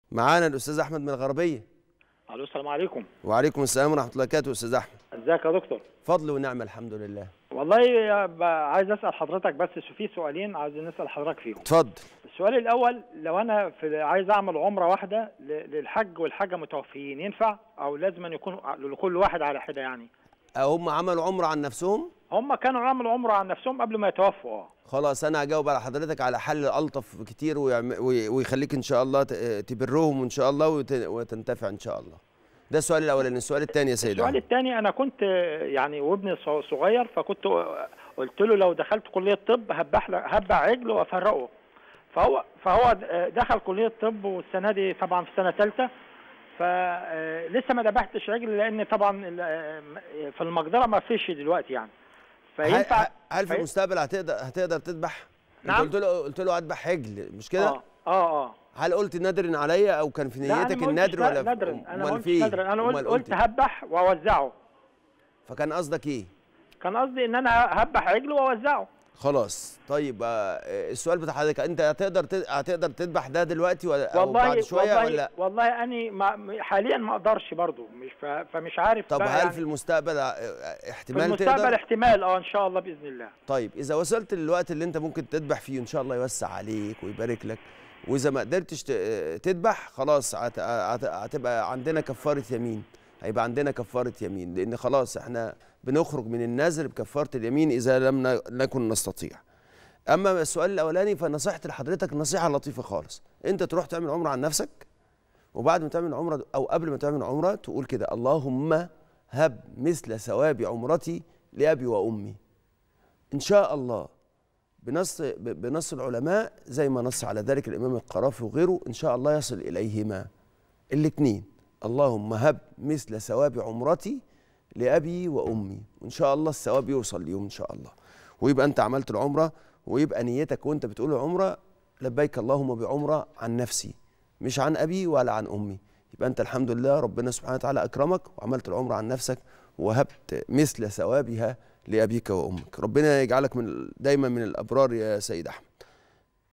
معانا الاستاذ احمد من الغربيه الو السلام عليكم وعليكم السلام ورحمه الله وبركاته استاذ احمد ازيك يا دكتور فضل ونعمه الحمد لله والله يا ب- عايز اسال حضرتك بس في سؤالين عايزين نسال حضرتك فيهم اتفضل السؤال الاول لو انا في عايز اعمل عمره واحده ل- للحج والحاجه متوفيين ينفع او لازم أن يكون لكل واحد على حده يعني هم عملوا عمره عن نفسهم هم كانوا عملوا عمره عن نفسهم قبل ما يتوفوا اه خلاص انا هجاوب على حضرتك على حل الطف كتير ويعم- وي- ويخليك ان شاء الله ت- تبرهم ان شاء الله وت- وتنتفع ان شاء الله ده السؤال الاولاني السؤال الثاني يا سيدي السؤال أحمد. الثاني انا كنت آه، يعني وابني ص- صغير فكنت آه، قلت له لو دخلت كليه طب هبح ل- هبع عجل وافرقه فهو فهو آه، دخل كليه طب والسنه دي طبعا في سنه ثالثه فلسه ما ذبحتش عجل لان طبعا ال- آه، في المقدره ما فيش دلوقتي يعني هل, فينفع هل في في- المستقبل هتقدر هتقدر تذبح نعم. انت قلت له قلت له اذبح عجل مش كده اه اه اه هل قلت نادر عليا او كان في لا، أنا نيتك ما قلتش النادر لا- ولا نادرا انا ما أمال قلتش في إيه؟ نادرا انا قلت أمال قلت إيه؟ هبح واوزعه فكان قصدك ايه كان قصدي ان انا هبح عجل واوزعه خلاص طيب آه، السؤال بتاع حضرتك انت هتقدر ت- هتقدر تذبح ده دلوقتي ولا أو والله بعد شويه والله ولا والله اني ما حاليا ما اقدرش برضو مش ف... فمش عارف طب بقى هل يعني في المستقبل آه، في احتمال المستقبل تقدر احتمال اه ان شاء الله باذن الله طيب اذا وصلت للوقت اللي انت ممكن تذبح فيه ان شاء الله يوسع عليك ويبارك لك واذا ما قدرتش ت- تذبح خلاص هت- هت- هتبقى عندنا كفاره يمين هيبقى عندنا كفاره يمين لان خلاص احنا بنخرج من النذر بكفاره اليمين اذا لم ن- نكن نستطيع اما السؤال الاولاني فنصيحتي لحضرتك نصيحه لطيفه خالص انت تروح تعمل عمره عن نفسك وبعد ما تعمل عمره او قبل ما تعمل عمره تقول كده اللهم هب مثل ثواب عمرتي لابي وامي ان شاء الله بنص ب- بنص العلماء زي ما نص على ذلك الامام القرافي وغيره ان شاء الله يصل اليهما الاثنين اللهم هب مثل ثواب عمرتي لابي وامي وان شاء الله الثواب يوصل ليهم ان شاء الله ويبقى انت عملت العمره ويبقى نيتك وانت بتقول العمره لبيك اللهم بعمره عن نفسي مش عن ابي ولا عن امي يبقى انت الحمد لله ربنا سبحانه وتعالى اكرمك وعملت العمره عن نفسك وهبت مثل ثوابها لابيك وامك ربنا يجعلك من دايما من الابرار يا سيد احمد